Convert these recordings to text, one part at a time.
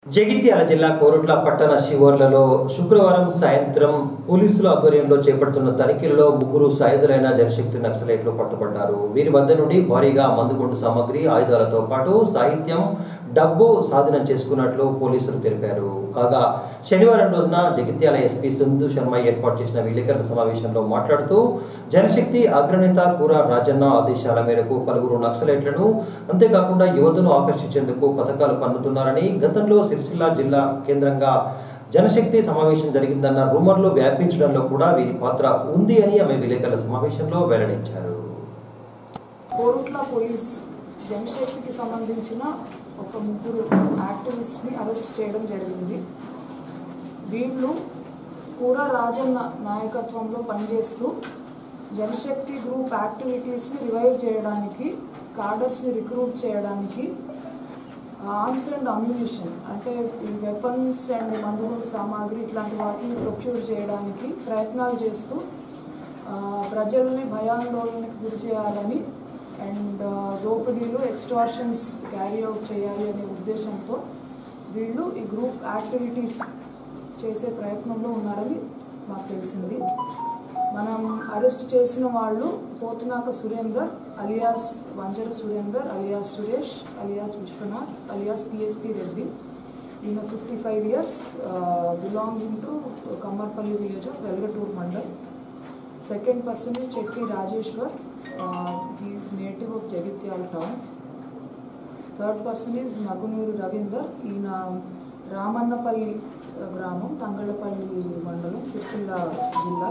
జగిత్యాల జిల్లా కోరుట్ల పట్టణ శివర్లలో శుక్రవారం సాయంత్రం పోలీసుల ఆధ్వర్యంలో చేపడుతున్న తనిఖీలలో ముగ్గురు సాయుధులైన జనశక్తి నక్సలైట్లు పట్టుబడ్డారు వీరి వద్ద నుండి భారీగా మందుగుండు సామగ్రి ఆయుధాలతో పాటు సాహిత్యం డబ్బు స్వాధీనం చేసుకున్నట్లు పోలీసులు తెలిపారు కాగా శనివారం రోజున జగిత్యాల ఎస్పీ సింధు శర్మ ఏర్పాటు చేసిన విలేకరుల సమావేశంలో మాట్లాడుతూ జనశక్తి అగ్రనేత కూర రాజన్న ఆదేశాల మేరకు పలువురు నక్సలైట్లను అంతేకాకుండా యువతను ఆకర్షించేందుకు పథకాలు పన్నుతున్నారని గతంలో సిరిసిల్ల జిల్లా కేంద్రంగా జనశక్తి సమావేశం జరిగిందన్న రూమర్లు వ్యాపించడంలో కూడా వీరి పాత్ర ఉంది అని ఆమె విలేకరుల సమావేశంలో వెల్లడించారు కోరుట్ల పోలీస్ జనశక్తికి సంబంధించిన ఒక ముగ్గురు యాక్టివిస్ట్ని అరెస్ట్ చేయడం జరిగింది వీళ్ళు కూర రాజన్న నాయకత్వంలో పనిచేస్తూ జనశక్తి గ్రూప్ యాక్టివిటీస్ని రివైవ్ చేయడానికి కార్డర్స్ని రిక్రూట్ చేయడానికి ఆర్మ్స్ అండ్ అమ్యునిషన్ అంటే ఈ వెపన్స్ అండ్ మందుగుండు సామాగ్రి ఇట్లాంటి వాటిని ప్రొక్యూర్ చేయడానికి ప్రయత్నాలు చేస్తూ ఆ, ప్రజల్ని భయాందోళనకి గురి చేయాలని అండ్ దోపిడీలు ఎక్స్టార్షన్స్ క్యారీ అవుట్ చేయాలి అనే ఉద్దేశంతో వీళ్ళు ఈ గ్రూప్ యాక్టివిటీస్ చేసే ప్రయత్నంలో ఉన్నారని మాకు తెలిసింది మనం అరెస్ట్ చేసిన వాళ్ళు పోతునాక Surender alias Vanjara Surender alias Suresh alias Vishwanath alias PSP Reddy ఈయన fifty five years belonging to Kammarpalli village of Velgatur mandal second person is Chekki Rajeshwar is native of Jagtial town third person is Nagunuru Ravinder ఈయన రామన్నపల్లి ఆ, గ్రామం తంగళ్ళపల్లి మండలం సిరిసిల్ల జిల్లా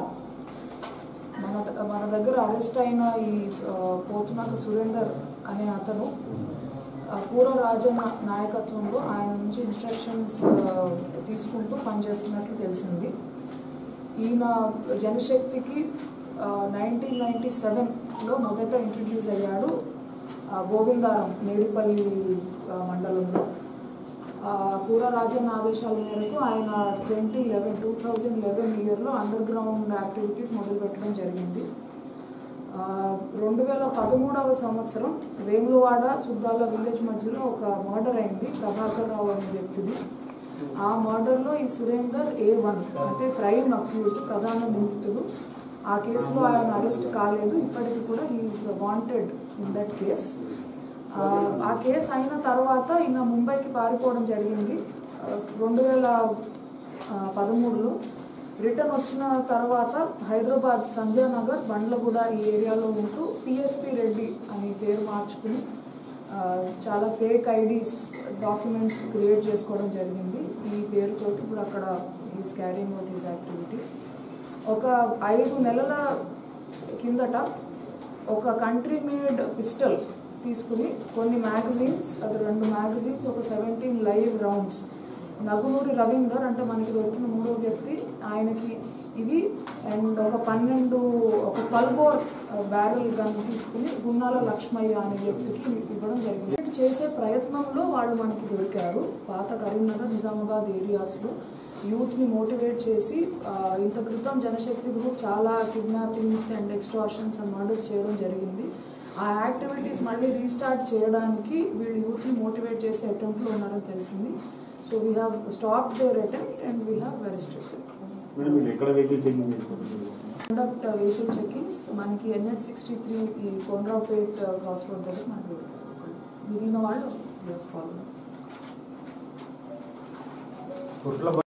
మన మన దగ్గర అరెస్ట్ అయిన ఈ ఆ, పోతునాక సురేందర్ అనే అతను ఆ, పూర రాజన్న నాయకత్వంలో ఆయన నుంచి ఇన్స్ట్రక్షన్స్ ఆ, తీసుకుంటూ పనిచేస్తున్నట్లు తెలిసింది ఈయన జనశక్తికి నైన్టీన్ నైంటీ సెవెన్లో మొదట ఇంట్రడ్యూస్ అయ్యాడు ఆ, గోవిందారం నేడిపల్లి ఆ, మండలంలో ఆ, పూర రాజన్ ఆదేశాల మేరకు ఆయన twenty eleven two thousand eleven ఇయర్లో అండర్ గ్రౌండ్ యాక్టివిటీస్ మొదలుపెట్టడం జరిగింది ఆ, రెండు వేల పదమూడవ సంవత్సరం వేములవాడ సుద్దాల విలేజ్ మధ్యలో ఒక మర్డర్ అయింది ప్రభాకర్ రావు అనే వ్యక్తిది ఆ మర్డర్లో ఈ సురేందర్ ఏ వన్ అంటే ప్రైమ్ అక్యూజ్డ్ ప్రధాన నిందితుడు ఆ కేసులో ఆయన అరెస్ట్ కాలేదు ఇప్పటికీ కూడా he is wanted in that case ఆ కేసు అయిన తర్వాత ఈయన ముంబైకి పారిపోవడం జరిగింది ఆ, రెండు వేల ఆ, పదమూడులో రిటర్న్ వచ్చిన తర్వాత హైదరాబాద్ సంధ్యానగర్ బండ్లగూడ ఈ ఏరియాలో ఉంటూ పిఎస్పి రెడ్డి అని పేరు మార్చుకుని ఆ, చాలా ఫేక్ ఐడీస్ డాక్యుమెంట్స్ క్రియేట్ చేసుకోవడం జరిగింది ఈ పేరుతోటి ఇప్పుడు అక్కడ is carrying out is activities ఒక ఐదు నెలల కిందట ఒక కంట్రీ మేడ్ పిస్టల్ తీసుకుని కొన్ని మ్యాగజైన్స్ అది రెండు మ్యాగజైన్స్ ఒక seventeen live rounds Nagunuri Ravinder అంటే మనకి దొరికిన మూడో వ్యక్తి ఆయనకి ఇవి అండ్ ఒక పన్నెండు ఒక పల్బోర్ బ్యారెల్ గన్ తీసుకుని గున్నాల లక్ష్మయ్య అనే వ్యక్తికి ఇవ్వడం జరిగింది ఇది చేసే ప్రయత్నంలో వాళ్ళు మనకి దొరికారు పాత కరీంనగర్ నిజామాబాద్ ఏరియాస్లో యూత్ని మోటివేట్ చేసి ఆ, ఇంత క్రితం జనశక్తి గ్రూప్ చాలా kidnappings and extortions and murders చేయడం జరిగింది ఆ యాక్టివిటీస్ మళ్ళీ రీస్టార్ట్ చేయడానికి వీళ్ళు యూత్ని మోటివేట్ చేసే అటెంప్ట్లో ఉన్నారని తెలిసింది so we have stop their attempt and we have arrested madam మీరు ఎక్కడ వెహికల్ చెకింగ్ చేసుకుంటున్నారు కండక్ట్ వెహికల్ చెకింగ్స్ మనకి ఎన్హెచ్ సిక్స్టీ త్రీ ఈ కోనరావుపేట్ క్రాస్ రోడ్ దగ్గర మనకి మిగిలిన వాళ్ళు ఫాలో కుట్ల